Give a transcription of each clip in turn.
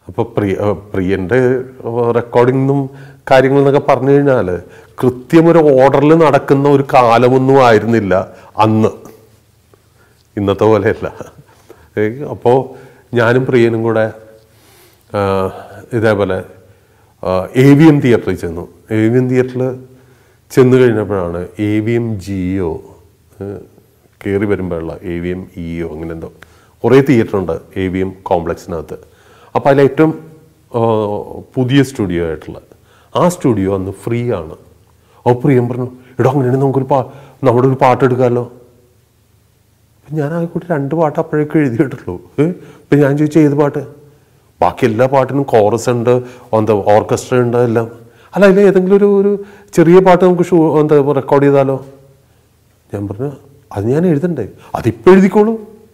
അപ്പോൾ പ്രിയ ഏഹ് പ്രിയൻ്റെ റെക്കോർഡിങ്ങും കാര്യങ്ങളെന്നൊക്കെ പറഞ്ഞു കഴിഞ്ഞാൽ കൃത്യം ഒരു ഓർഡറിൽ നടക്കുന്ന ഒരു കാലമൊന്നും ആയിരുന്നില്ല അന്ന് ഇന്നത്തെ പോലെയല്ല അപ്പോൾ ഞാനും പ്രിയനും കൂടെ ആ, ഇതേപോലെ എ വി എം തിയേറ്ററിൽ ചെന്നു എ വി എം തിയേറ്ററിൽ ചെന്ന് കഴിഞ്ഞപ്പോഴാണ് എ വി എം ജിഒ കയറി വരുമ്പോഴുള്ള എ വി എം ഇഒ അങ്ങനെ എന്തോ കുറേ തിയേറ്റർ ഉണ്ട് എ വി എം കോംപ്ലക്സിനകത്ത് അപ്പോൾ അതിലേറ്റവും ആ, പുതിയ സ്റ്റുഡിയോ ആയിട്ടുള്ള ആ സ്റ്റുഡിയോ അന്ന് ഫ്രീ ആണ് അപ്പോൾ പ്രിയം പറഞ്ഞു എടോ അങ്ങനെയാണെങ്കിൽ നമുക്കൊരു പാ നമ്മുടെ ഒരു പാട്ട് എടുക്കാമല്ലോ അപ്പം ഞാൻ ആ കൂട്ടി രണ്ട് പാട്ട് അപ്പോഴേക്കും എഴുതിയിട്ടുള്ളൂ ഏഹ് ഇപ്പം ഞാൻ ചോദിച്ചു ഏത് പാട്ട് ബാക്കി എല്ലാ പാട്ടിനും കോറസ് ഉണ്ട് എന്താ ഓർക്കസ്ട്ര ഉണ്ട് എല്ലാം അല്ല അതിൽ ഏതെങ്കിലും ഒരു ഒരു ചെറിയ പാട്ട് നമുക്ക് ഷൂ എന്താ റെക്കോർഡ് ചെയ്താലോ ഞാൻ പറഞ്ഞു അത് ഞാൻ എഴുതണ്ടേ അതിപ്പോൾ എഴുതിക്കോളൂ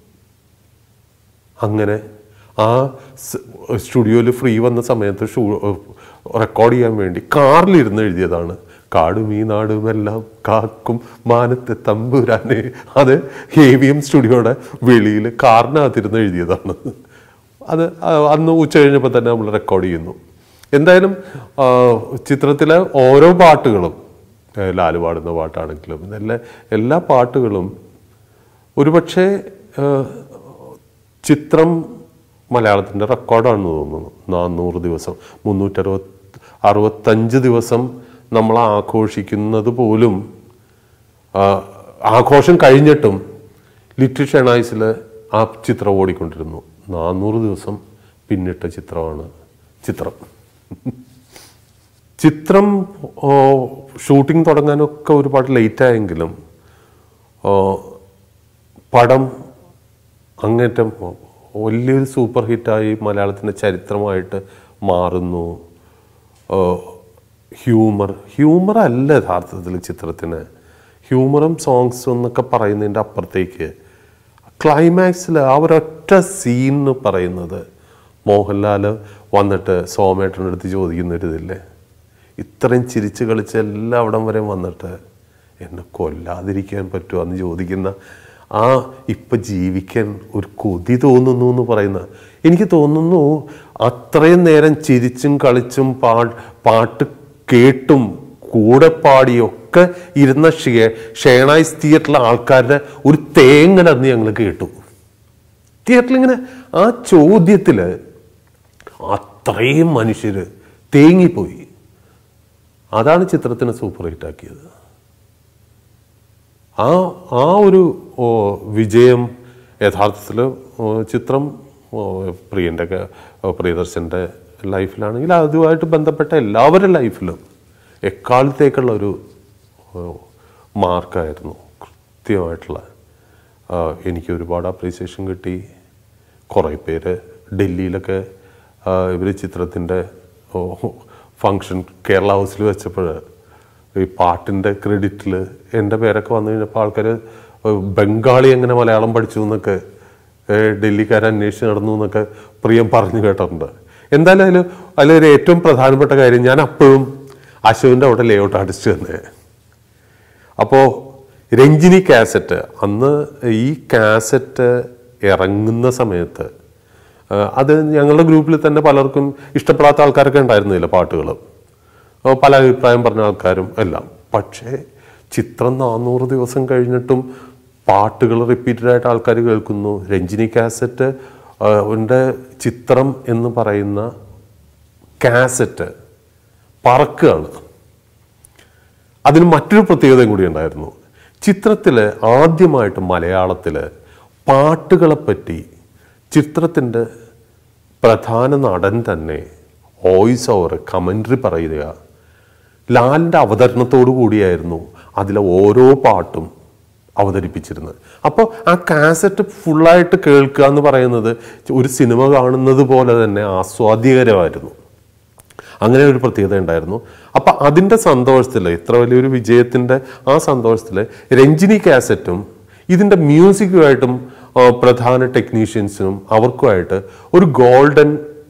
അങ്ങനെ ആ സ്റ്റുഡിയോയിൽ ഫ്രീ വന്ന സമയത്ത് ഷൂ റെക്കോർഡ് ചെയ്യാൻ വേണ്ടി കാറിലിരുന്ന് എഴുതിയതാണ് കാടും ഈ നാടും എല്ലാം കാക്കും മാനത്തെ തമ്പുരാനെ അത് എ വി എം സ്റ്റുഡിയോയുടെ വെളിയിൽ കാറിനകത്തിരുന്ന് എഴുതിയതാണ് അത് ആ- അന്ന് ഉച്ച കഴിഞ്ഞപ്പോൾ തന്നെ നമ്മൾ റെക്കോർഡ് ചെയ്യുന്നു എന്തായാലും ആ, ചിത്രത്തിലെ ഓരോ പാട്ടുകളും ഏ, ലാല് പാടുന്ന പാട്ടാണെങ്കിലും എല്ലാ എല്ലാ പാട്ടുകളും ഒരുപക്ഷെ ഏഹ്, ചിത്രം മലയാളത്തിൻ്റെ റെക്കോർഡാണെന്ന് തോന്നുന്നു നാനൂറ് ദിവസം മുന്നൂറ്ററുപത് അറുപത്തഞ്ച് ദിവസം നമ്മൾ ആഘോഷിക്കുന്നത് പോലും ആ, ആഘോഷം കഴിഞ്ഞിട്ടും ലിറ്റിൽ ഷെണായ്സിൽ ആ ചിത്രം ഓടിക്കൊണ്ടിരുന്നു നാനൂറ് ദിവസം പിന്നിട്ട ചിത്രമാണ് ചിത്രം ചിത്രം ഓ, ഷൂട്ടിംഗ് തുടങ്ങാനൊക്കെ ഒരുപാട് ലേറ്റായെങ്കിലും ഓ, പടം അങ്ങേറ്റം വലിയൊരു സൂപ്പർ ഹിറ്റായി മലയാളത്തിൻ്റെ ചരിത്രമായിട്ട് മാറുന്നു ഓ, ഹ്യൂമർ ഹ്യൂമർ അല്ല യഥാർത്ഥത്തിൽ ചിത്രത്തിന് ഹ്യൂമറും സോങ്സും എന്നൊക്കെ പറയുന്നതിൻ്റെ അപ്പുറത്തേക്ക് ക്ലൈമാക്സിൽ ആ ഒരൊറ്റ സീൻ എന്ന് പറയുന്നത് മോഹൻലാൽ വന്നിട്ട് സോമേട്ടൻ്റെ അടുത്ത് ചോദിക്കുന്ന ഒരു ഇതില്ലേ ഇത്രയും ചിരിച്ച് കളിച്ച് എല്ലാ അവിടം വരെ വന്നിട്ട് എന്നെ കൊല്ലാതിരിക്കാൻ പറ്റുമോ എന്ന് ചോദിക്കുന്ന ആ ഇപ്പം ജീവിക്കാൻ ഒരു കൊതി തോന്നുന്നു എന്ന് പറയുന്ന എനിക്ക് തോന്നുന്നു അത്രയും നേരം ചിരിച്ചും കളിച്ചും പാ പാട്ട് കേട്ടും കൂടെ പാടിയൊക്കെ ഇരുന്ന ഷേ ഷേണായ്സ് തിയേറ്ററിലെ ആൾക്കാരുടെ ഒരു തേങ്ങൽ അന്ന് ഞങ്ങൾ കേട്ടു തിയേറ്ററിൽ ഇങ്ങനെ ആ ചോദ്യത്തിൽ അത്രയും മനുഷ്യർ തേങ്ങിപ്പോയി അതാണ് ചിത്രത്തിന് സൂപ്പർ ഹിറ്റാക്കിയത് ആ ആ ഒരു ഓ, വിജയം യഥാർത്ഥത്തിൽ ചിത്രം ഓ, പ്രിയൻ്റെ ഒക്കെ ഓ, പ്രിയദർശൻ്റെ ലൈഫിലാണെങ്കിൽ അതുമായിട്ട് ബന്ധപ്പെട്ട എല്ലാവരുടെ ലൈഫിലും എക്കാലത്തേക്കുള്ള ഒരു ഓ, മാർക്കായിരുന്നു കൃത്യമായിട്ടുള്ള ആ, എനിക്ക് ഒരുപാട് അപ്രീസിയേഷൻ കിട്ടി കുറേ പേര് ഡൽഹിയിലൊക്കെ ഇവർ ചിത്രത്തിൻ്റെ ഫങ്ഷൻ കേരള ഹൗസിൽ വെച്ചപ്പോൾ ഈ പാട്ടിൻ്റെ ക്രെഡിറ്റിൽ എൻ്റെ പേരൊക്കെ വന്നു കഴിഞ്ഞപ്പോൾ ആൾക്കാർ ബംഗാളി എങ്ങനെ മലയാളം പഠിച്ചു എന്നൊക്കെ ഏഹ്, ഡൽഹിക്കാർ അന്വേഷിച്ച് നടന്നു എന്നൊക്കെ പ്രിയം പറഞ്ഞു കേട്ടിട്ടുണ്ട് എന്തായാലും അതിൽ അതിലൊരു ഏറ്റവും പ്രധാനപ്പെട്ട കാര്യം ഞാൻ അപ്പോഴും അശോകിൻ്റെ അവിടെ ലേഔട്ട് ആർട്ടിസ്റ്റ് തന്നെ അപ്പോൾ രഞ്ജിനി കാസറ്റ് അന്ന് ഈ കാസറ്റ് ഇറങ്ങുന്ന സമയത്ത് ആ, അത് ഞങ്ങളുടെ ഗ്രൂപ്പിൽ തന്നെ പലർക്കും ഇഷ്ടപ്പെടാത്ത ആൾക്കാരൊക്കെ ഉണ്ടായിരുന്നില്ല പാട്ടുകൾ ആ, പല അഭിപ്രായം പറഞ്ഞ ആൾക്കാരും എല്ലാം പക്ഷേ ചിത്രം നാനൂറ് ദിവസം കഴിഞ്ഞിട്ടും പാട്ടുകൾ റിപ്പീറ്റഡ് ആയിട്ട് ആൾക്കാർ കേൾക്കുന്നു രഞ്ജിനി കാസറ്റ് ആ, ഉണ്ട് ചിത്രം എന്ന് പറയുന്ന കാസറ്റ് പറക്കുകയാണ് അതിന് മറ്റൊരു പ്രത്യേകതയും കൂടി ഉണ്ടായിരുന്നു ചിത്രത്തിൽ ആദ്യമായിട്ട് മലയാളത്തിൽ പാട്ടുകളെപ്പറ്റി ചിത്രത്തിൻ്റെ പ്രധാന നടൻ തന്നെ വോയിസ് ഓവർ കമൻട്രി പറയുക ലാലിൻ്റെ അവതരണത്തോടു കൂടിയായിരുന്നു അതിലെ ഓരോ പാട്ടും അവതരിപ്പിച്ചിരുന്നത് അപ്പോൾ ആ കാസറ്റ് ഫുള്ളായിട്ട് കേൾക്കുക എന്ന് പറയുന്നത് ഒരു സിനിമ കാണുന്നത് പോലെ തന്നെ ആസ്വാദ്യകരമായിരുന്നു അങ്ങനെ ഒരു പ്രത്യേകത ഉണ്ടായിരുന്നു അപ്പൊ അതിന്റെ സന്തോഷത്തിൽ ഇത്ര വലിയൊരു വിജയത്തിന്റെ ആ സന്തോഷത്തിൽ രഞ്ജിനി കാസറ്റും ഇതിന്റെ മ്യൂസിക്കുമായിട്ടും ആ, പ്രധാന ടെക്നീഷ്യൻസിനും അവർക്കുമായിട്ട് ഒരു ഗോൾഡൻ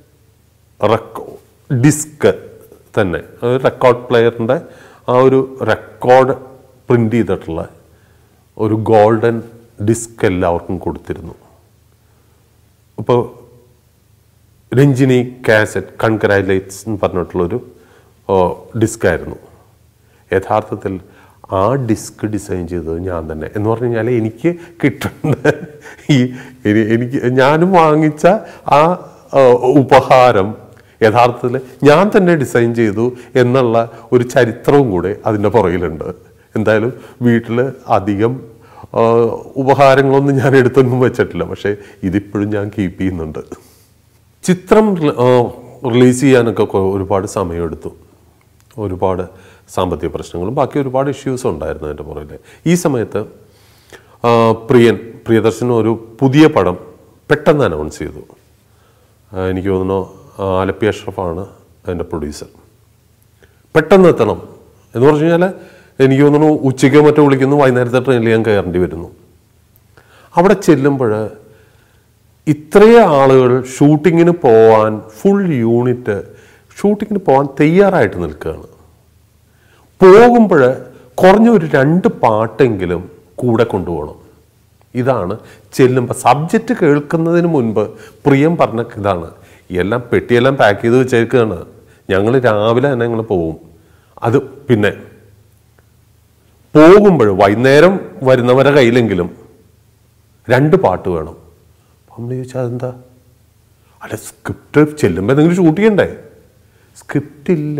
ഡിസ്ക് തന്നെ റെക്കോർഡ് പ്ലെയറിന്റെ ആ ഒരു റെക്കോർഡ് പ്രിന്റ് ചെയ്തിട്ടുള്ള ഒരു ഗോൾഡൻ ഡിസ്ക് എല്ലാവർക്കും കൊടുത്തിരുന്നു അപ്പോൾ രഞ്ജിനി കാസറ്റ് കൺഗ്രാലേറ്റ്സ് എന്ന് പറഞ്ഞിട്ടുള്ളൊരു ഡിസ്കായിരുന്നു യഥാർത്ഥത്തിൽ ആ ഡിസ്ക് ഡിസൈൻ ചെയ്തത് ഞാൻ തന്നെ എന്ന് പറഞ്ഞു കഴിഞ്ഞാൽ എനിക്ക് കിട്ടേണ്ട ഈ എനി- എനിക്ക് ഞാനും വാങ്ങിച്ച ആ ആ, ഉപഹാരം യഥാർത്ഥത്തിൽ ഞാൻ തന്നെ ഡിസൈൻ ചെയ്തു എന്നുള്ള ഒരു ചരിത്രവും കൂടെ അതിൻ്റെ പുറകിലുണ്ട് എന്തായാലും വീട്ടിൽ അധികം ആ, ഉപഹാരങ്ങളൊന്നും ഞാൻ എടുത്തൊന്നും വെച്ചിട്ടില്ല പക്ഷേ ഇതിപ്പോഴും ഞാൻ കീപ്പ് ചെയ്യുന്നുണ്ട് ചിത്രം റിലീസ് ചെയ്യാനൊക്കെ കൊ- ഒരുപാട് സമയമെടുത്തു ഒരുപാട് സാമ്പത്തിക പ്രശ്നങ്ങളും ബാക്കി ഒരുപാട് ഇഷ്യൂസ് ഉണ്ടായിരുന്നു അതിൻ്റെ പുറകിൽ ഈ സമയത്ത് ആ, പ്രിയൻ പ്രിയദർശൻ ഒരു പുതിയ പടം പെട്ടെന്ന് അനൗൺസ് ചെയ്തു ആ, എനിക്ക് തോന്നുന്നു ആ, ആലപ്പി അഷ്റഫാണ് അതിൻ്റെ പ്രൊഡ്യൂസർ പെട്ടെന്ന് എത്തണം എന്ന് പറഞ്ഞു കഴിഞ്ഞാൽ എനിക്ക് തോന്നുന്നു ഉച്ചയ്ക്കോ മറ്റോ വിളിക്കുന്നു വൈകുന്നേരത്തെ ട്രെയിനിൽ ഞാൻ കയറേണ്ടി വരുന്നു അവിടെ ചെല്ലുമ്പോൾ ഇത്രയും ആളുകൾ ഷൂട്ടിങ്ങിന് പോവാൻ ഫുൾ യൂണിറ്റ് ഷൂട്ടിങ്ങിന് പോകാൻ തയ്യാറായിട്ട് നിൽക്കുകയാണ് പോകുമ്പോൾ കുറഞ്ഞ ഒരു രണ്ട് പാട്ടെങ്കിലും കൂടെ കൊണ്ടുപോകണം ഇതാണ് ചെല്ലുമ്പോൾ സബ്ജക്റ്റ് കേൾക്കുന്നതിന് മുൻപ് പ്രിയം പറഞ്ഞ ഇതാണ് എല്ലാം പെട്ടിയെല്ലാം പാക്ക് ചെയ്ത് വെച്ചേക്കുകയാണ് ഞങ്ങൾ രാവിലെ തന്നെ ഞങ്ങൾ പോകും അത് പിന്നെ പോകുമ്പോൾ വൈകുന്നേരം വരുന്നവരെ കയ്യിലെങ്കിലും രണ്ട് പാട്ട് വേണം അപ്പം നമ്മൾ ചോദിച്ചാൽ അതെന്താ അല്ല സ്ക്രിപ്റ്റ് ചെല്ലുമ്പോൾ എന്തെങ്കിലും ഷൂട്ട് ചെയ്യണ്ടേ സ്ക്രിപ്റ്റ് ഇല്ല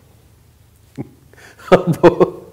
അപ്പോൾ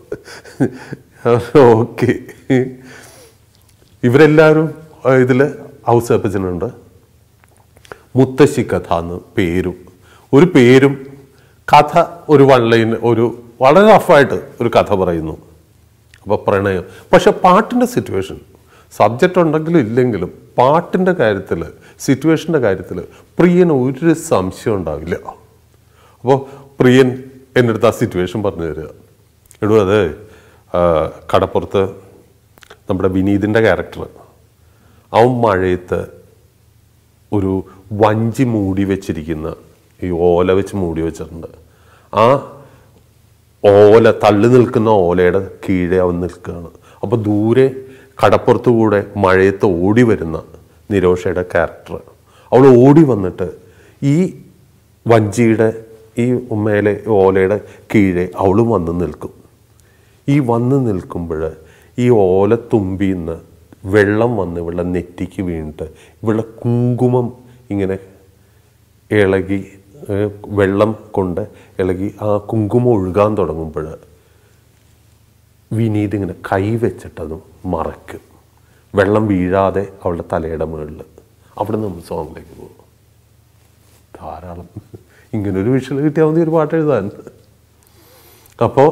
ഓക്കെ ഇവരെല്ലാവരും ഇതിൽ ഹൗസ് അപ്പച്ചനുണ്ട് മുത്തശ്ശി കഥ എന്ന് പേരും ഒരു പേരും കഥ ഒരു വൺലൈൻ ഒരു വളരെ റഫായിട്ട് ഒരു കഥ പറയുന്നു അപ്പോൾ പ്രണയം പക്ഷെ പാട്ടിൻ്റെ സിറ്റുവേഷൻ സബ്ജക്റ്റ് ഉണ്ടെങ്കിലും ഇല്ലെങ്കിലും പാട്ടിൻ്റെ കാര്യത്തിൽ സിറ്റുവേഷൻ്റെ കാര്യത്തിൽ പ്രിയന് ഒരു സംശയം ഉണ്ടാവില്ല അപ്പോൾ പ്രിയൻ എൻ്റെ അടുത്ത് ആ സിറ്റുവേഷൻ പറഞ്ഞു തരിക എടൂ അത് ആ, കടപ്പുറത്ത് നമ്മുടെ വിനീതിൻ്റെ ക്യാരക്ടർ അവൻ മഴയത്ത് ഒരു വഞ്ചി മൂടി വെച്ചിരിക്കുന്ന ഈ ഓല വെച്ച് മൂടി വെച്ചിട്ടുണ്ട് ആ ഓല തള്ളി നിൽക്കുന്ന ഓലയുടെ കീഴെ അവൻ നിൽക്കുകയാണ് അപ്പോൾ ദൂരെ കടപ്പുറത്തു കൂടെ മഴയത്ത് ഓടി വരുന്ന നിരോഷയുടെ ക്യാരക്ടർ അവൾ ഓടി വന്നിട്ട് ഈ വഞ്ചിയുടെ ഈ മേലെ ഓലയുടെ കീഴെ അവളും വന്ന് നിൽക്കും ഈ വന്ന് നിൽക്കുമ്പോൾ ഈ ഓലത്തുമ്പിൽ നിന്ന് വെള്ളം വന്ന് ഇവളുടെ നെറ്റിക്ക് വീണിട്ട് ഇവളുടെ കുങ്കുമം ഇങ്ങനെ ഇളകി ഏഹ്, വെള്ളം കൊണ്ട് ഇളകി ആ കുങ്കുമം ഒഴുകാൻ തുടങ്ങുമ്പോൾ വിനീത് ഇങ്ങനെ കൈ വെച്ചിട്ടതും മറയ്ക്കും വെള്ളം വീഴാതെ അവളുടെ തലയുടെ മുകളിൽ അവിടെ നമ്മൾ സോങ്ങിലേക്ക് പോകും ധാരാളം ഇങ്ങനൊരു വിഷ്വൽ കിട്ടിയാൽ മതി ഒരു പാട്ട് എഴുതാൻ അപ്പോൾ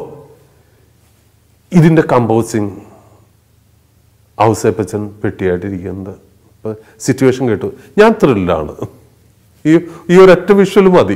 ഇതിൻ്റെ കമ്പോസിങ് ഔസേപ്പച്ചൻ പെട്ടിയായിട്ടിരിക്കുന്നത് ഇപ്പോൾ സിറ്റുവേഷൻ കേട്ടു ഞാൻ ത്രില്ലാണ് ഈ ഈ ഒരൊറ്റ വിഷ്വൽ മതി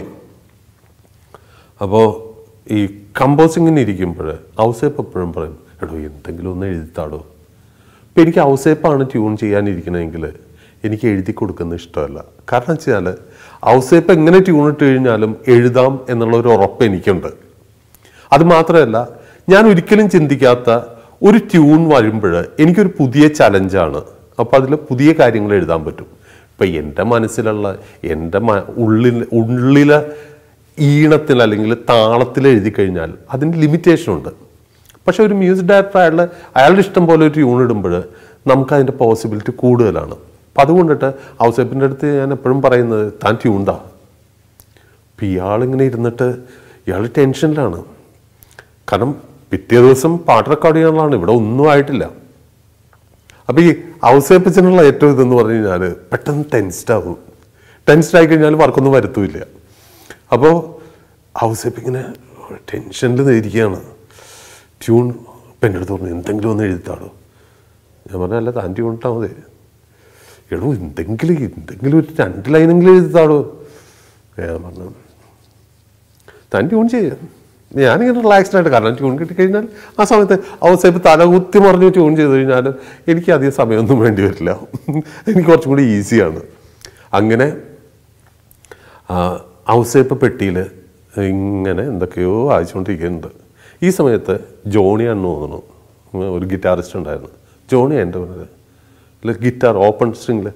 അപ്പോൾ ഈ കമ്പോസിങ്ങിന് ഇരിക്കുമ്പോൾ ഔസേപ്പ് എപ്പോഴും പറയും എടോ എന്തെങ്കിലും ഒന്ന് എഴുതിത്താടോ ഇപ്പം എനിക്ക് ഔസേപ്പാണ് ട്യൂൺ ചെയ്യാനിരിക്കണമെങ്കിൽ എനിക്ക് എഴുതി കൊടുക്കുന്ന ഇഷ്ടമല്ല കാരണം വെച്ചാൽ ഔസേപ്പ് എങ്ങനെ ട്യൂൺ ഇട്ട് കഴിഞ്ഞാലും എഴുതാം എന്നുള്ള ഒരു ഉറപ്പ് എനിക്കുണ്ട് അത് മാത്രമല്ല ഞാൻ ഒരിക്കലും ചിന്തിക്കാത്ത ഒരു ട്യൂൺ വരുമ്പോൾ എനിക്കൊരു പുതിയ ചലഞ്ചാണ് അപ്പോൾ അതിൽ പുതിയ കാര്യങ്ങൾ എഴുതാൻ പറ്റും ഇപ്പം എൻ്റെ മനസ്സിലുള്ള എൻ്റെ മ ഉള്ളിൽ ഉള്ളിലെ ഈണത്തിൽ അല്ലെങ്കിൽ താളത്തിൽ എഴുതി കഴിഞ്ഞാൽ അതിന് ലിമിറ്റേഷൻ ഉണ്ട് പക്ഷെ ഒരു മ്യൂസിക് ഡയറക്ടർ അയാളുടെ അയാളുടെ ഇഷ്ടം പോലെ ഒരു ട്യൂൺ ഇടുമ്പോൾ നമുക്ക് അതിൻ്റെ പോസിബിലിറ്റി കൂടുതലാണ് അപ്പം അതുകൊണ്ടിട്ട് ഔസേപ്പിൻ്റെ അടുത്ത് ഞാൻ എപ്പോഴും പറയുന്നത് താൻ ട്യൂൺതാ അപ്പം ഇയാളിങ്ങനെ ഇരുന്നിട്ട് ഇയാൾ ടെൻഷനിലാണ് കാരണം പിറ്റേ ദിവസം പാട്ട് റെക്കോർഡ് ചെയ്യാനുള്ളതാണ് ഇവിടെ ഒന്നും ആയിട്ടില്ല അപ്പം ഈ ഔസേപ്പിച്ചിനുള്ള ഏറ്റവും ഇതെന്ന് പറഞ്ഞു കഴിഞ്ഞാൽ പെട്ടെന്ന് ടെൻസ്ഡ് ആവും ടെൻസ്ഡ് ആയി കഴിഞ്ഞാൽ വർക്കൊന്നും വരുത്തുമില്ല അപ്പോൾ ഔസേപ്പ് ഇങ്ങനെ ടെൻഷനിൽ ഇരിക്കുകയാണ് ട്യൂൺ ഇപ്പം എൻ്റെ അടുത്ത് പറഞ്ഞു എന്തെങ്കിലും ഒന്ന് എഴുതിത്താടോ ഞാൻ പറഞ്ഞ അല്ല താൻ ട്യൂൺ ഇട്ടാൽ മതി എടോ എന്തെങ്കിലും എന്തെങ്കിലും ഒരു രണ്ട് ലൈനെങ്കിലും എഴുതിത്താടോ ഞാൻ പറഞ്ഞു താൻ ട്യൂൺ ചെയ്യാം ഞാനിങ്ങനെ റിലാക്സ്ഡ് ആയിട്ട് കാരണം ട്യൂൺ കിട്ടിക്കഴിഞ്ഞാൽ ആ സമയത്ത് ഔസേപ്പ് തല കുത്തി മറിഞ്ഞ് ട്യൂൺ ചെയ്ത് കഴിഞ്ഞാൽ എനിക്ക് അധികം സമയമൊന്നും വേണ്ടി വരില്ല എനിക്ക് കുറച്ചും കൂടി ഈസിയാണ് അങ്ങനെ ആ, ഔസേപ്പ് പെട്ടിയിൽ ഇങ്ങനെ എന്തൊക്കെയോ വായിച്ചുകൊണ്ടിരിക്കുന്നുണ്ട് ഈ സമയത്ത് ജോണിയാണെന്ന് തോന്നുന്നു ഉം, ഒരു ഗിറ്റാറിസ്റ്റ് ഉണ്ടായിരുന്നു ജോണി എൻ്റെ പറഞ്ഞത് ഗിറ്റാർ ഓപ്പൺ സ്ട്രിങ്ങിൽ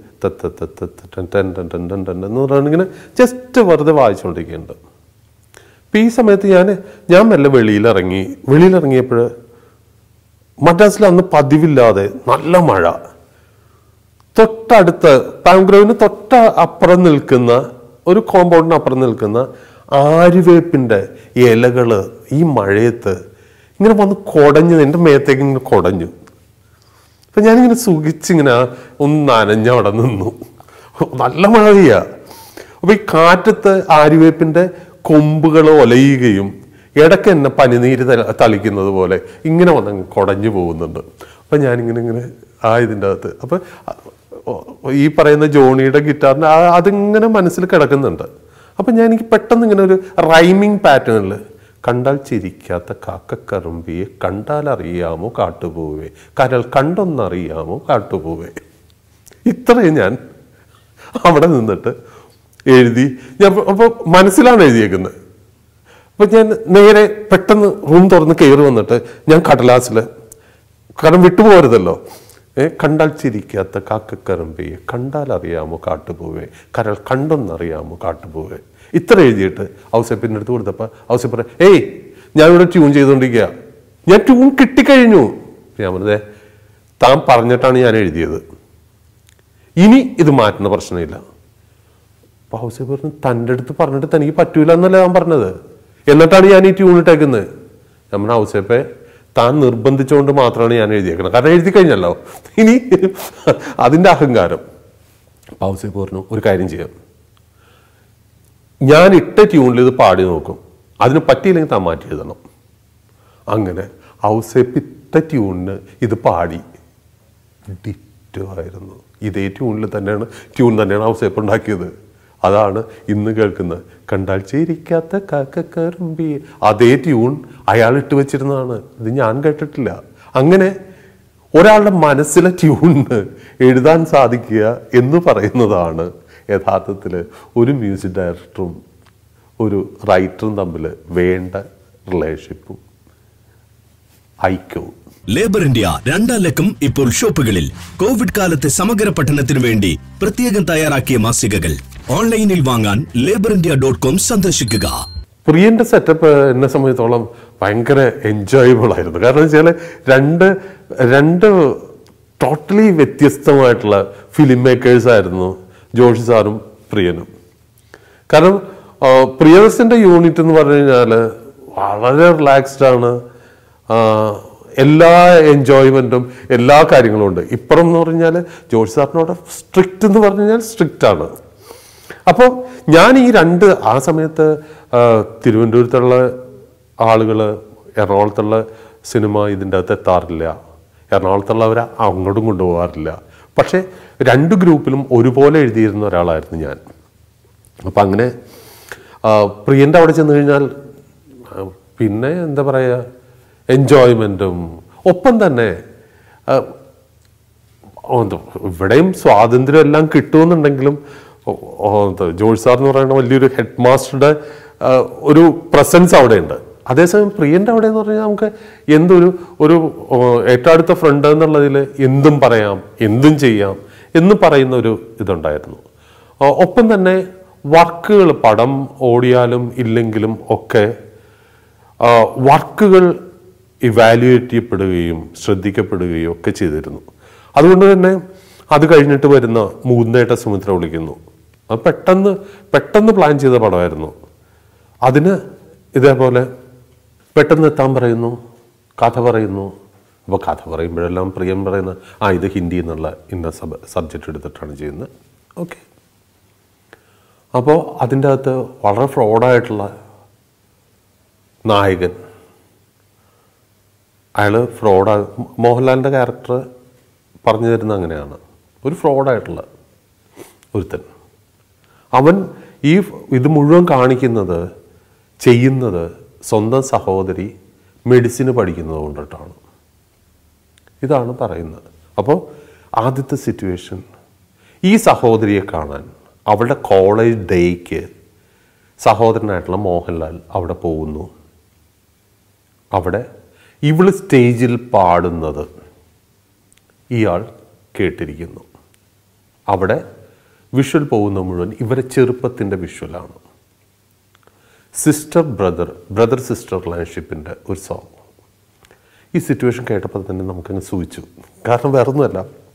എന്ന് പറയുന്നത് ഇങ്ങനെ ജസ്റ്റ് വെറുതെ വായിച്ചുകൊണ്ടിരിക്കുന്നുണ്ട് അപ്പം ഈ സമയത്ത് ഞാൻ ഞാൻ മെല്ലെ വെളിയിലിറങ്ങി വെളിയിലിറങ്ങിയപ്പോൾ മദ്രാസിൽ അന്ന് പതിവില്ലാതെ നല്ല മഴ തൊട്ടടുത്ത് പാങ്ക്രോവിന് തൊട്ട അപ്പുറം നിൽക്കുന്ന ഒരു കോമ്പൗണ്ടിന് അപ്പുറം നിൽക്കുന്ന ആര്യവേപ്പിൻ്റെ ഇലകള് ഈ മഴയത്ത് ഇങ്ങനെ വന്ന് കുടഞ്ഞു എൻ്റെ മേത്തേക്ക് ഇങ്ങനെ കുടഞ്ഞു അപ്പൊ ഞാനിങ്ങനെ സുഖിച്ചിങ്ങനെ ഒന്ന് നനഞ്ഞ അവിടെ നിന്നു നല്ല മഴ പെയ്യാ അപ്പൊ ഈ കാറ്റത്ത് ആര്യവേപ്പിന്റെ കൊമ്പുകൾ ഒലയുകയും ഇടയ്ക്ക് എന്നെ പനിനീര് തല- തളിക്കുന്നത് പോലെ ഇങ്ങനെ വന്ന് അങ്ങ് കുടഞ്ഞു പോകുന്നുണ്ട് അപ്പൊ ഞാനിങ്ങനെ ഇങ്ങനെ ആ ഇതിൻ്റെ അകത്ത് അപ്പൊ അ- ഈ പറയുന്ന ജോണിയുടെ ഗിറ്റാറിന് ആ- അതിങ്ങനെ മനസ്സിൽ കിടക്കുന്നുണ്ട് അപ്പൊ ഞാൻ എനിക്ക് പെട്ടെന്ന് ഇങ്ങനെ ഒരു റൈമിങ് പാറ്റേണിൽ കണ്ടാൽ ചിരിക്കാത്ത കാക്കക്കറുമ്പിയെ കണ്ടാൽ അറിയാമോ കാട്ടുപോവേ കരൾ കണ്ടൊന്നറിയാമോ കാട്ടുപോവേ ഇത്രയും ഞാൻ അവിടെ നിന്നിട്ട് എഴുതി ഞാൻ അപ്പോൾ മനസ്സിലാണ് എഴുതിയേക്കുന്നത് അപ്പൊ ഞാൻ നേരെ പെട്ടെന്ന് റൂം തുറന്ന് കയറി വന്നിട്ട് ഞാൻ കടലാസിൽ കാരണം വിട്ടുപോകരുതല്ലോ ഏ കണ്ടാൽ ചിരിക്കാത്ത കാക്കക്കരമ്പയെ കണ്ടാൽ അറിയാമോ കാട്ടുപോവേ കരൾ കണ്ടൊന്നറിയാമോ കാട്ടുപോവേ ഇത്ര എഴുതിയിട്ട് ഔസപ്പിൻ്റെ അടുത്ത് കൊടുത്തപ്പോൾ ഔസപ്പ് പറ ഏയ് ഞാനിവിടെ ട്യൂൺ ചെയ്തുകൊണ്ടിരിക്കുക ഞാൻ ട്യൂൺ കിട്ടിക്കഴിഞ്ഞു ഞാൻ പറഞ്ഞേ താൻ പറഞ്ഞിട്ടാണ് ഞാൻ എഴുതിയത് ഇനി ഇത് മാറ്റുന്ന പ്രശ്നമില്ല അപ്പൊ ഔസേപ്പ് പറഞ്ഞു തൻ്റെ അടുത്ത് പറഞ്ഞിട്ട് തനിക്ക് പറ്റൂല എന്നല്ല ഞാൻ പറഞ്ഞത് എന്നിട്ടാണ് ഞാൻ ഈ ട്യൂൺ ഇട്ടേക്കുന്നത് ഞാൻ പറഞ്ഞ ഔസേപ്പെ താൻ നിർബന്ധിച്ചുകൊണ്ട് മാത്രമാണ് ഞാൻ എഴുതിയേക്കുന്നത് കാരണം എഴുതി കഴിഞ്ഞല്ലോ ഇനി അതിൻ്റെ അഹങ്കാരം അപ്പൊ ഔസേപ്പ് പറഞ്ഞു ഒരു കാര്യം ചെയ്യാം ഞാൻ ഇട്ട ട്യൂണിൽ ഇത് പാടി നോക്കും അതിന് പറ്റിയില്ലെങ്കിൽ താൻ മാറ്റി എഴുതണം അങ്ങനെ ഔസേപ്പ് ഇട്ട ട്യൂണിന് ഇത് പാടി ഡിറ്റോ ആയിരുന്നു ഇതേ ട്യൂണിൽ തന്നെയാണ് ട്യൂൺ തന്നെയാണ് ഔസേപ്പ് ഉണ്ടാക്കിയത് അതാണ് ഇന്ന് കേൾക്കുന്നത് കണ്ടാൽ ചിരിക്കാത്ത കാക്കക്കറുമ്പി അതേ ട്യൂൺ അയാൾ ഇട്ട് വെച്ചിരുന്നതാണ് ഇത് ഞാൻ കേട്ടിട്ടില്ല അങ്ങനെ ഒരാളുടെ മനസ്സിലെ ട്യൂണിന് എഴുതാൻ സാധിക്കുക എന്ന് പറയുന്നതാണ് യഥാർത്ഥത്തിൽ ഒരു മ്യൂസിക് ഡയറക്ടറും ഒരു റൈറ്ററും തമ്മിൽ വേണ്ട റിലേഷൻഷിപ്പും ഐക്യവും ലേബർ ഇന്ത്യ രണ്ടാം ലക്കം ഇപ്പോൾ ഷോപ്പുകളിൽ കോവിഡ് കാലത്തെ സമഗ്ര പഠനത്തിനു വേണ്ടി പ്രത്യേകം തയ്യാറാക്കിയ മാസികകൾ ഓൺലൈനിൽ വാങ്ങാൻ ലേബർ ഇന്ത്യ ഡോട്ട് കോം സന്ദർശിക്കുക പ്രിയന്റെ സെറ്റപ്പ് എന്നെ സംബന്ധിച്ചോളം ഭയങ്കര എൻജോയബിൾ ആയിരുന്നു കാരണം വെച്ചാൽ രണ്ട് രണ്ട് ടോട്ടലി വ്യത്യസ്തമായിട്ടുള്ള ഫിലിം മേക്കേഴ്സ് ആയിരുന്നു ജോഷി സാറും പ്രിയനും കാരണം ആ, പ്രിയദർശന്റെ യൂണിറ്റ് എന്ന് പറഞ്ഞു കഴിഞ്ഞാൽ വളരെ റിലാക്സ്ഡ് ആണ് ആ, എല്ലാ എൻജോയ്മെന്റും എല്ലാ കാര്യങ്ങളും ഉണ്ട് ഇപ്പുറം എന്ന് പറഞ്ഞാൽ ജോഷി സാറിനോട് സ്ട്രിക്റ്റ് എന്ന് പറഞ്ഞു കഴിഞ്ഞാൽ സ്ട്രിക്റ്റ് ആണ് അപ്പോൾ ഞാൻ ഈ രണ്ട് ആ സമയത്ത് ആ, തിരുവനന്തപുരത്തുള്ള ആളുകൾ എറണാകുളത്തുള്ള സിനിമ ഇതിൻ്റെ അകത്ത് എത്താറില്ല എറണാകുളത്തുള്ളവരെ അങ്ങോട്ടും കൊണ്ടുപോകാറില്ല പക്ഷേ രണ്ട് ഗ്രൂപ്പിലും ഒരുപോലെ എഴുതിയിരുന്ന ഒരാളായിരുന്നു ഞാൻ അപ്പം അങ്ങനെ ആ, പ്രിയൻ്റെ അവിടെ ചെന്ന് കഴിഞ്ഞാൽ ആ, പിന്നെ എന്താ പറയുക എൻജോയ്മെൻറ്റും ഒപ്പം തന്നെ ആ, ഓ, എന്ത് ഇവിടെയും സ്വാതന്ത്ര്യം എല്ലാം കിട്ടുമെന്നുണ്ടെങ്കിലും ഓ, ഓ, എന്ത് ജോർജ് സാർ എന്ന് പറയുന്ന വലിയൊരു ഹെഡ് മാസ്റ്ററുടെ ആ, ഒരു പ്രസൻസ് അവിടെയുണ്ട് അതേസമയം പ്രിയന്റെ അവിടെ എന്ന് പറഞ്ഞാൽ നമുക്ക് എന്തൊരു ഒരു ഓ, ഏറ്റവും അടുത്ത ഫ്രണ്ട് എന്നുള്ളതിൽ എന്തും പറയാം എന്തും ചെയ്യാം എന്ന് പറയുന്ന ഒരു ഇതുണ്ടായിരുന്നു ആ, ഒപ്പം തന്നെ വർക്കുകൾ പടം ഓടിയാലും ഇല്ലെങ്കിലും ഒക്കെ വർക്കുകൾ ഇവാലുവേറ്റ് ചെയ്യപ്പെടുകയും ശ്രദ്ധിക്കപ്പെടുകയും ഒക്കെ ചെയ്തിരുന്നു അതുകൊണ്ട് തന്നെ അത് കഴിഞ്ഞിട്ട് വരുന്ന മൂന്നേട്ട സുമിത്ര വിളിക്കുന്നു അത് പെട്ടെന്ന് പെട്ടെന്ന് പ്ലാൻ ചെയ്ത പടമായിരുന്നു അതിന് ഇതേപോലെ പെട്ടെന്ന് എത്താൻ പറയുന്നു കഥ പറയുന്നു അപ്പോൾ കഥ പറയുമ്പോഴെല്ലാം പ്രിയം പറയുന്ന ആ ഇത് ഹിന്ദി എന്നുള്ള ഇന്ന സബ് സബ്ജക്റ്റ് എടുത്തിട്ടാണ് ചെയ്യുന്നത് ഓക്കെ അപ്പോൾ അതിൻ്റെ അകത്ത് വളരെ ഫ്രോഡായിട്ടുള്ള നായകൻ അയാൾ ഫ്രോഡാ മോഹൻലാലിൻ്റെ ക്യാരക്ടർ പറഞ്ഞു തരുന്ന അങ്ങനെയാണ് ഒരു ഫ്രോഡായിട്ടുള്ള ഒരുത്തൻ അവൻ ഈ ഇത് മുഴുവൻ കാണിക്കുന്നത് ചെയ്യുന്നത് സ്വന്തം സഹോദരി മെഡിസിന് പഠിക്കുന്നത് കൊണ്ടിട്ടാണ് ഇതാണ് പറയുന്നത് അപ്പോൾ ആദ്യത്തെ സിറ്റുവേഷൻ ഈ സഹോദരിയെ കാണാൻ അവളുടെ കോളേജ് ഡേക്ക് സഹോദരനായിട്ടുള്ള മോഹൻലാൽ അവിടെ പോകുന്നു അവിടെ ഇവള് സ്റ്റേജിൽ പാടുന്നത് ഇയാൾ കേട്ടിരിക്കുന്നു അവിടെ വിഷ്വൽ പോകുന്ന മുഴുവൻ ഇവരെ ചെറുപ്പത്തിൻ്റെ വിഷ്വലാണ് സിസ്റ്റർ ബ്രദർ ബ്രദർ സിസ്റ്റർ റിലേഷൻഷിപ്പിൻ്റെ ഒരു സോങ് ഈ സിറ്റുവേഷൻ കേട്ടപ്പോൾ തന്നെ നമുക്കങ്ങ് സൂചിച്ചു കാരണം വേറൊന്നുമല്ല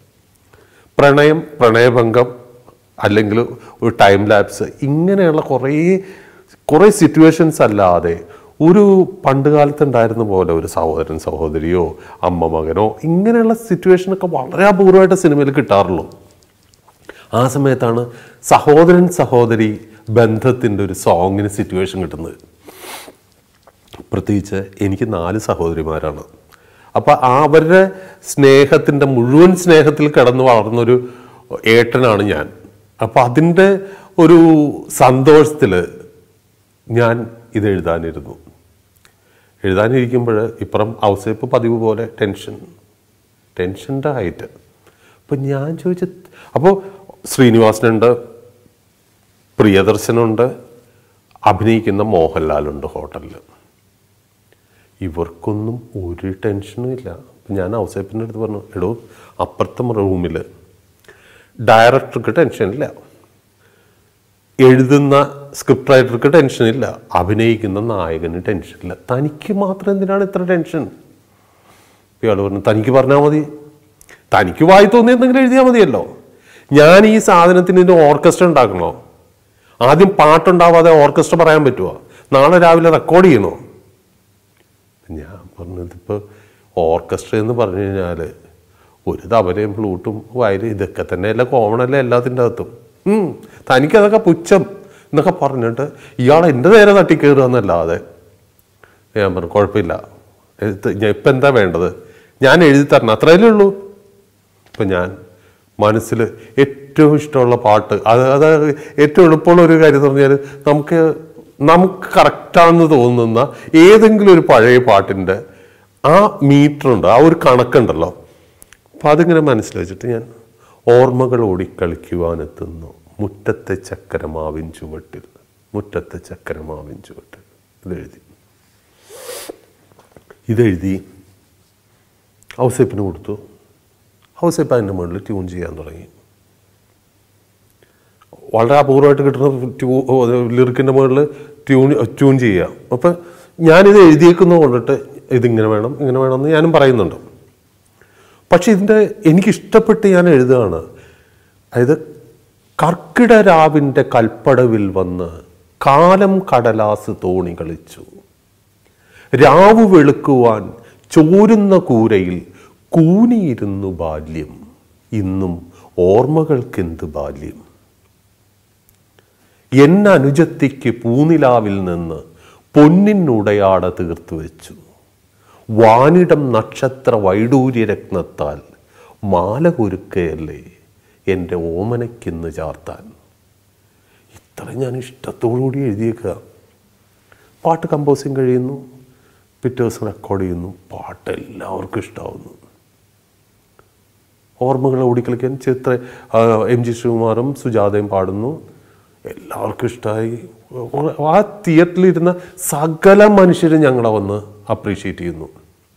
പ്രണയം പ്രണയഭംഗം അല്ലെങ്കിൽ ഒരു ടൈം ലാപ്സ് ഇങ്ങനെയുള്ള കുറേ കുറേ സിറ്റുവേഷൻസ് അല്ലാതെ ഒരു പണ്ട് കാലത്ത് ഉണ്ടായിരുന്ന പോലെ ഒരു സഹോദരൻ സഹോദരിയോ അമ്മ മകനോ ഇങ്ങനെയുള്ള സിറ്റുവേഷനൊക്കെ വളരെ അപൂർവമായിട്ട് സിനിമയിൽ കിട്ടാറുള്ളൂ ആ സമയത്താണ് സഹോദരൻ സഹോദരി ബന്ധത്തിൻ്റെ ഒരു സോങ്ങിന് സിറ്റുവേഷൻ കിട്ടുന്നത് പ്രത്യേകിച്ച് എനിക്ക് നാല് സഹോദരിമാരാണ് അപ്പം അവരുടെ സ്നേഹത്തിൻ്റെ മുഴുവൻ സ്നേഹത്തിൽ കിടന്ന് വളർന്നൊരു ഏട്ടനാണ് ഞാൻ അപ്പം അതിൻ്റെ ഒരു സന്തോഷത്തിൽ ഞാൻ ഇത് എഴുതാനിരുന്നു എഴുതാനിരിക്കുമ്പോൾ ഇപ്പുറം ഔസേപ്പ് പതിവ് പോലെ ടെൻഷൻ ടെൻഷൻ്റെ ഹൈറ്റ് അപ്പം ഞാൻ ചോദിച്ച അപ്പോൾ ശ്രീനിവാസനുണ്ട് പ്രിയദർശനുണ്ട് അഭിനയിക്കുന്ന മോഹൻലാലുണ്ട് ഹോട്ടലിൽ ഇവർക്കൊന്നും ഒരു ടെൻഷനും ഇല്ല അപ്പം ഞാൻ ഔസേപ്പിൻ്റെ അടുത്ത് പറഞ്ഞു എടോ അപ്പുറത്തെ റൂമിൽ ഡയറക്ടർക്ക് ടെൻഷനില്ല എഴുതുന്ന സ്ക്രിപ്റ്റ് റൈറ്റർക്ക് ടെൻഷനില്ല അഭിനയിക്കുന്ന നായകന് ടെൻഷനില്ല തനിക്ക് മാത്രം എന്തിനാണ് ഇത്ര ടെൻഷൻ ഇയാൾ പറഞ്ഞു തനിക്ക് പറഞ്ഞാൽ മതി തനിക്ക് വായി തോന്നി എന്തെങ്കിലും എഴുതിയാൽ മതിയല്ലോ ഞാൻ ഈ സാധനത്തിന് ഇതിൻ്റെ ഓർക്കസ്ട്ര ഉണ്ടാക്കണോ ആദ്യം പാട്ടുണ്ടാവാതെ ഓർക്കസ്ട്ര പറയാൻ പറ്റുമോ നാളെ രാവിലെ റെക്കോർഡ് ചെയ്യണോ ഞാൻ പറഞ്ഞത് ഇപ്പോൾ ഓർക്കസ്ട്ര എന്ന് പറഞ്ഞു കഴിഞ്ഞാൽ ഒരു തബലയും ഫ്ലൂട്ടും വയലും ഇതൊക്കെ തന്നെയല്ല കോമൺ അല്ലേ എല്ലാത്തിൻ്റെ അകത്തും ഉം, തനിക്കതൊക്കെ പുച്ഛം എന്നൊക്കെ പറഞ്ഞിട്ട് ഇയാൾ എൻ്റെ നേരെ തട്ടിക്കയറുക എന്നല്ലാതെ ഞാൻ പറഞ്ഞു കുഴപ്പമില്ല ഇത് ഞാൻ ഇപ്പം എന്താ വേണ്ടത് ഞാൻ എഴുതി തരണം അത്രയല്ലേ ഉള്ളൂ ഇപ്പം ഞാൻ മനസ്സിൽ ഏറ്റവും ഇഷ്ടമുള്ള പാട്ട് അത് അത് ഏറ്റവും എളുപ്പമുള്ള ഒരു കാര്യം എന്ന് പറഞ്ഞാൽ നമുക്ക് നമുക്ക് കറക്റ്റാണെന്ന് തോന്നുന്ന ഏതെങ്കിലും ഒരു പഴയ പാട്ടിൻ്റെ ആ മീറ്റർ ഉണ്ട് ആ ഒരു കണക്കുണ്ടല്ലോ അപ്പം അതിങ്ങനെ മനസ്സിൽ വെച്ചിട്ട് ഞാൻ ഓർമ്മകൾ ഓടിക്കളിക്കുവാനെത്തുന്നു മുറ്റത്തെ ചക്കരമാവിൻ ചുവട്ടിൽ മുറ്റത്തെ ചക്കരമാവിൻ ചുവട്ടിൽ ഇതെഴുതി ഇതെഴുതി ഔസേപ്പിന് കൊടുത്തു ഔസേപ്പ് അതിൻ്റെ മുകളിൽ ട്യൂൺ ചെയ്യാൻ തുടങ്ങി വളരെ അപൂർവമായിട്ട് കിട്ടുന്ന ട്യൂ ലിറിക്കിൻ്റെ മുകളിൽ ട്യൂൺ ട്യൂൺ ചെയ്യുക അപ്പം ഞാനിത് എഴുതിയേക്കുന്നത് കൊണ്ടിട്ട് ഇതിങ്ങനെ വേണം ഇങ്ങനെ വേണം എന്ന് ഞാനും പറയുന്നുണ്ട് പക്ഷെ ഇതിൻ്റെ എനിക്കിഷ്ടപ്പെട്ട് ഞാൻ എഴുതുകയാണ് അതായത് കർക്കിടരാവിൻ്റെ കൽപ്പടവിൽ വന്ന് കാലം കടലാസ് തോണി കളിച്ചു രാവു വെളുക്കുവാൻ ചോരുന്ന കൂരയിൽ കൂനിയിരുന്നു ബാല്യം ഇന്നും ഓർമ്മകൾക്കെന്ത് ബാല്യം എന്നനുജത്തിക്ക് പൂനിലാവിൽ നിന്ന് പൊന്നിനുടയാട തീർത്തു വെച്ചു വാനിടം നക്ഷത്ര വൈഡൂര്യരത്നത്താൽ മാല കുരുക്കയല്ലേ എൻ്റെ ഓമനയ്ക്കിന്ന് ചാർത്താൻ ഇത്ര ഞാൻ ഇഷ്ടത്തോടുകൂടി എഴുതിയേക്കുക പാട്ട് കമ്പോസിങ് കഴിയുന്നു പിറ്റേ ദിവസം റെക്കോർഡ് ചെയ്യുന്നു പാട്ട് എല്ലാവർക്കും ഇഷ്ടമാവുന്നു ഓർമ്മകൾ ഓടിക്കളിക്കാൻ ചിത്ര ആ, എം ജി ശ്രീകുമാറും സുജാതയും പാടുന്നു എല്ലാവർക്കും ഇഷ്ടമായി ആ തിയേറ്ററിലിരുന്ന സകല മനുഷ്യരും ഞങ്ങളെ വന്ന് അപ്രീഷിയേറ്റ് ചെയ്യുന്നു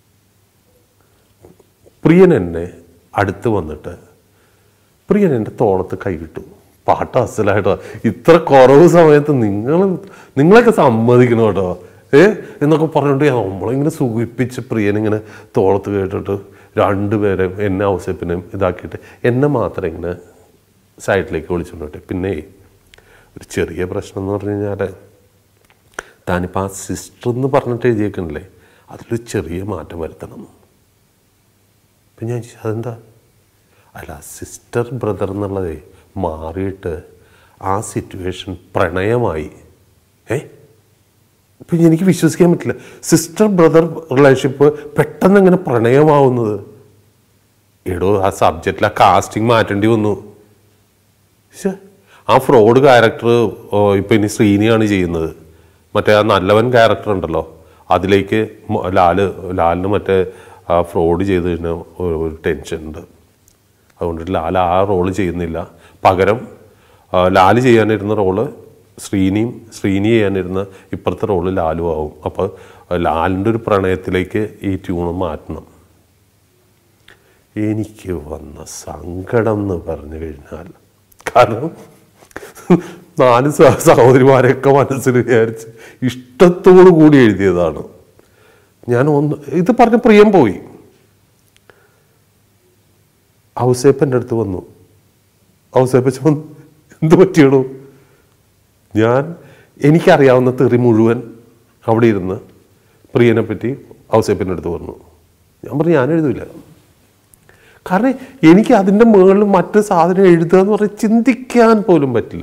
പ്രിയൻ എന്നെ അടുത്ത് വന്നിട്ട് പ്രിയൻ എൻ്റെ തോളത്ത് കൈയിട്ടു പാട്ട് അസലായിട്ടോ ഇത്ര കുറവ് സമയത്ത് നിങ്ങൾ നിങ്ങളൊക്കെ സമ്മതിക്കണം കേട്ടോ ഏ എന്നൊക്കെ പറഞ്ഞിട്ട് നമ്മളിങ്ങനെ സുഖിപ്പിച്ച് പ്രിയനിങ്ങനെ തോളത്ത് കേട്ടിട്ട് രണ്ടുപേരെയും എന്നെ ഔസപ്പിനെയും ഇതാക്കിയിട്ട് എന്നെ മാത്രം ഇങ്ങനെ സൈഡിലേക്ക് വിളിച്ചുകൊണ്ടിട്ട് പിന്നെ ഒരു ചെറിയ പ്രശ്നം എന്ന് പറഞ്ഞു കഴിഞ്ഞാൽ താനിപ്പോൾ ആ സിസ്റ്റർ എന്ന് പറഞ്ഞിട്ട് എഴുതിയേക്കണില്ലേ അതിലൊരു ചെറിയ മാറ്റം വരുത്തണം അപ്പം ഞാൻ ചോദിച്ചു അതെന്താ അല്ല സിസ്റ്റർ ബ്രദർ എന്നുള്ളതേ മാറിയിട്ട് ആ സിറ്റുവേഷൻ പ്രണയമായി ഏ ഇപ്പം എനിക്ക് വിശ്വസിക്കാൻ പറ്റില്ല സിസ്റ്റർ ബ്രദർ റിലേഷൻഷിപ്പ് പെട്ടെന്ന് എങ്ങനെ പ്രണയമാവുന്നത് എടോ ആ സബ്ജക്റ്റിൽ ആ കാസ്റ്റിംഗ് മാറ്റേണ്ടി വന്നു ശ്ശെ, ആ ഫ്രോഡ് ക്യാരക്ടർ ഇപ്പം ഇനി ശ്രീനിയാണ് ചെയ്യുന്നത് മറ്റേ ആ നല്ലവൻ ക്യാരക്ടർ ഉണ്ടല്ലോ അതിലേക്ക് മ- ലാല് ലാലിന് മറ്റേ ആ ഫ്രോഡ് ചെയ്ത് കഴിഞ്ഞാൽ ഒരു ഒരു ടെൻഷൻ ഉണ്ട് അതുകൊണ്ട് ലാൽ ആ റോള് ചെയ്യുന്നില്ല പകരം ആ, ലാല് ചെയ്യാനിരുന്ന റോള് ശ്രീനിയും ശ്രീനി ചെയ്യാനിരുന്ന ഇപ്പുറത്തെ റോള് ലാലും ആവും അപ്പോൾ ലാലിൻ്റെ ഒരു പ്രണയത്തിലേക്ക് ഈ ട്യൂണ് മാറ്റണം എനിക്ക് വന്ന സങ്കടം എന്ന് പറഞ്ഞു കഴിഞ്ഞാൽ കാരണം നാല് സഹ- സഹോദരിമാരെയൊക്കെ മനസ്സിൽ വിചാരിച്ച് ഇഷ്ടത്തോടു കൂടി എഴുതിയതാണ് ഞാൻ ഒന്ന് ഇത് പറഞ്ഞ പ്രിയം പോയി ഔസേപ്പൻ്റെ അടുത്ത് വന്നു ഔസേപ്പച്ച വന്നു എന്ത് പറ്റിയടോ ഞാൻ എനിക്കറിയാവുന്ന തെറി മുഴുവൻ അവിടെ ഇരുന്ന് പ്രിയനെ പറ്റി ഔസേപ്പിൻ്റെ അടുത്ത് പറഞ്ഞു ഞാൻ പറഞ്ഞു ഞാൻ എഴുതില്ല കാരണം എനിക്ക് അതിൻ്റെ മുകളിൽ മറ്റു സാധനം എഴുതുക എന്ന് പറഞ്ഞാൽ ചിന്തിക്കാൻ പോലും പറ്റില്ല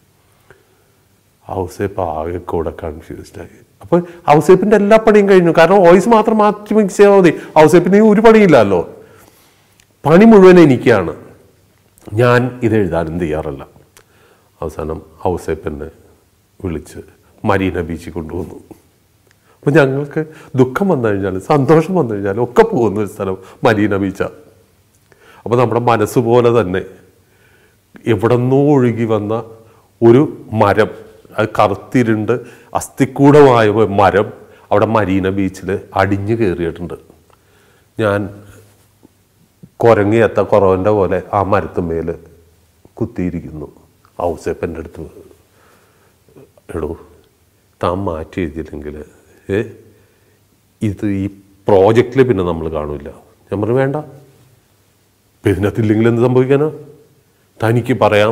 ഔസേപ്പ് ആകെ കൂടെ കൺഫ്യൂസ്ഡ് ആയി അപ്പോൾ ഔസേപ്പിൻ്റെ എല്ലാ പണിയും കഴിഞ്ഞു കാരണം വോയിസ് മാത്രം മാറ്റി മിക്സ് ചെയ്താൽ മതി ഔസേപ്പിന് ഒരു പണിയില്ലല്ലോ പണി മുഴുവൻ എനിക്കാണ് ഞാൻ ഇത് എഴുതാനും തയ്യാറല്ല അവസാനം ഔസേപ്പനെ വിളിച്ച് മരീന ബീച്ചിൽ കൊണ്ടുവന്നു അപ്പം ഞങ്ങൾക്ക് ദുഃഖം വന്നു കഴിഞ്ഞാൽ സന്തോഷം വന്നു കഴിഞ്ഞാൽ ഒക്കെ പോകുന്ന ഒരു സ്ഥലം മരീന ബീച്ചാണ് അപ്പോൾ നമ്മുടെ മനസ്സ് പോലെ തന്നെ എവിടെന്നോ ഒഴുകി വന്ന ഒരു മരം അത് കറുത്തിരുണ്ട് അസ്ഥിക്കൂടമായ ഒരു മരം അവിടെ മരീന ബീച്ചിൽ അടിഞ്ഞു കയറിയിട്ടുണ്ട് ഞാൻ കുരങ്ങിയെത്ത കുറവൻ്റെ പോലെ ആ മരത്തുമേൽ കുത്തിയിരിക്കുന്നു ഔസേപ്പൻ്റെ അടുത്ത് എടോ താൻ മാറ്റി എഴുതിയില്ലെങ്കിൽ ഏ ഇത് ഈ പ്രോജക്റ്റിൽ പിന്നെ നമ്മൾ കാണില്ല ഞാൻ പറഞ്ഞു വേണ്ട ഇപ്പം ഇതിനകത്തില്ലെങ്കിൽ എന്ത് സംഭവിക്കാനാ തനിക്ക് പറയാം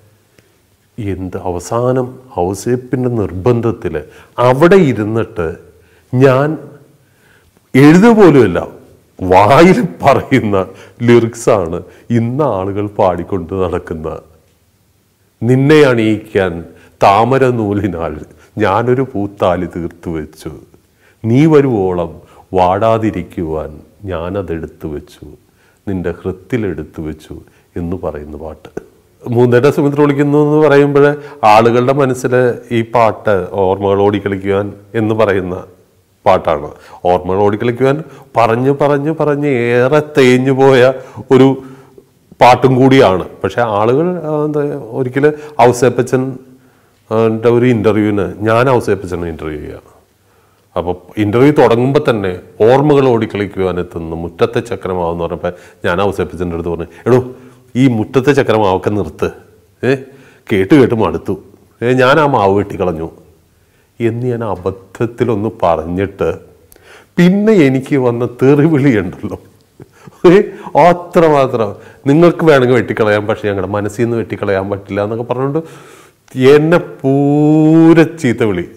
എന്ത് അവസാനം ഔസേപ്പിൻ്റെ നിർബന്ധത്തിൽ അവിടെ ഇരുന്നിട്ട് ഞാൻ എഴുതുക പോലുമല്ല വായിൽ പറയുന്ന ലിറിക്സാണ് ഇന്ന് ആളുകൾ പാടിക്കൊണ്ട് നടക്കുന്ന നിന്നെ അണിയിക്കാൻ താമര നൂലിനാൽ ഞാനൊരു പൂത്താലി തീർത്തു വെച്ചു നീ വരുവോളം വാടാതിരിക്കുവാൻ ഞാനതെടുത്തു വെച്ചു നിന്റെ ഹൃത്തിലെടുത്തു വെച്ചു എന്ന് പറയുന്ന പാട്ട് മൂന്നര സുമിത്ര വിളിക്കുന്നു എന്ന് പറയുമ്പോൾ ആളുകളുടെ മനസ്സിൽ ഈ പാട്ട് ഓർമ്മകൾ ഓടിക്കളിക്കുവാൻ എന്ന് പറയുന്ന പാട്ടാണ് ഓർമ്മകൾ ഓടിക്കളിക്കുവാൻ പറഞ്ഞു പറഞ്ഞു പറഞ്ഞ് ഏറെ തേഞ്ഞു പോയ ഒരു പാട്ടും കൂടിയാണ് പക്ഷെ ആളുകൾ ആ, എന്താ ഒരിക്കൽ ഔസേപ്പച്ചൻ ആ, ന്റെ ഒരു ഇൻ്റർവ്യൂവിന് ഞാൻ ഔസേപ്പച്ചനെ ഇൻ്റർവ്യൂ ചെയ്യുക അപ്പോൾ ഇൻ്റർവ്യൂ തുടങ്ങുമ്പോൾ തന്നെ ഓർമ്മകൾ ഓടിക്കളിക്കുവാൻ എത്തുന്നു മുറ്റത്തെ ചക്രമാവെന്ന് പറഞ്ഞപ്പോൾ ഞാൻ ഔസേപ്പച്ചൻ്റെ അടുത്ത് പറഞ്ഞു എടോ ഈ മുറ്റത്തെ ചക്രമാവൊക്കെ നിർത്ത് ഏ കേട്ട് കേട്ട് മടുത്തു ഏ ഞാൻ ആ മാവ് വെട്ടിക്കളഞ്ഞു എന്ന് ഞാൻ അബദ്ധത്തിലൊന്ന് പറഞ്ഞിട്ട് പിന്നെ എനിക്ക് വന്ന തെറിവിളി ഉണ്ടല്ലോ ഏ, അത്രമാത്രം നിങ്ങൾക്ക് വേണമെങ്കിൽ വെട്ടിക്കളയാം പക്ഷെ ഞങ്ങളുടെ മനസ്സിൽ നിന്ന് വെട്ടിക്കളയാൻ പറ്റില്ല എന്നൊക്കെ പറഞ്ഞുകൊണ്ട് എന്നെ പൂര ചീത്ത വിളി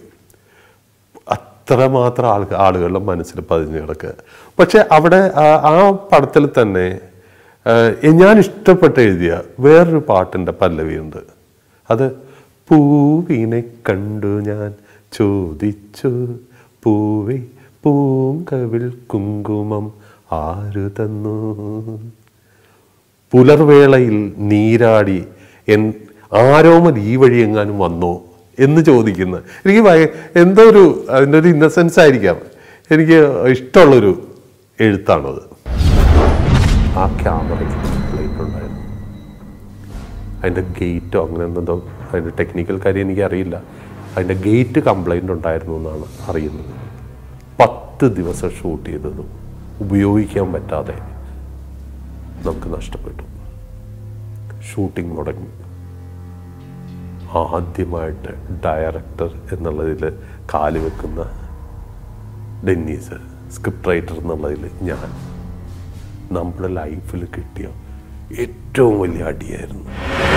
അത്രമാത്രം ആൾ ആളുകളുടെ മനസ്സിൽ പതിഞ്ഞു കിടക്കുക പക്ഷെ അവിടെ ആ- ആ പടത്തിൽ തന്നെ ആ, ഞാൻ ഇഷ്ടപ്പെട്ട് എഴുതിയ വേറൊരു പാട്ടിൻ്റെ പല്ലവിയുണ്ട് അത് പൂവിനെ കണ്ടു ഞാൻ ചോദിച്ചു പൂവി പൂങ്കവിൽ കുങ്കുമം ആരു തന്നു പുലർവേളയിൽ നീരാടി എൻ ആരോമൽ ഈ വഴി എങ്ങാനും വന്നോ എന്ന് ചോദിക്കുന്ന എനിക്ക് ഭയ- എന്തോ ഒരു അതിൻ്റെ ഒരു ഇന്നസെൻസ് ആയിരിക്കാം എനിക്ക് ഇഷ്ടമുള്ളൊരു എഴുത്താണത് ആ ക്യാമറയ്ക്ക് കംപ്ലൈൻ്റ് ഉണ്ടായിരുന്നു അതിൻ്റെ ഗേറ്റോ അങ്ങനെ എന്തോ അതിൻ്റെ ടെക്നിക്കൽ കാര്യം എനിക്ക് അറിയില്ല അതിൻ്റെ ഗേറ്റ് കംപ്ലൈൻ്റ് ഉണ്ടായിരുന്നു എന്നാണ് അറിയുന്നത് പത്ത് ദിവസം ഷൂട്ട് ചെയ്തതും ഉപയോഗിക്കാൻ പറ്റാതെ നമുക്ക് നഷ്ടപ്പെട്ടു ഷൂട്ടിംഗ് മുടങ്ങി ആദ്യമായിട്ട് ഡയറക്ടർ എന്നുള്ളതിൽ കാല് വെക്കുന്ന ഡെന്നീസ് സ്ക്രിപ്റ്റ് റൈറ്റർ എന്നുള്ളതിൽ ഞാൻ നമ്മുടെ ലൈഫിൽ കിട്ടിയ ഏറ്റവും വലിയ അടിയായിരുന്നു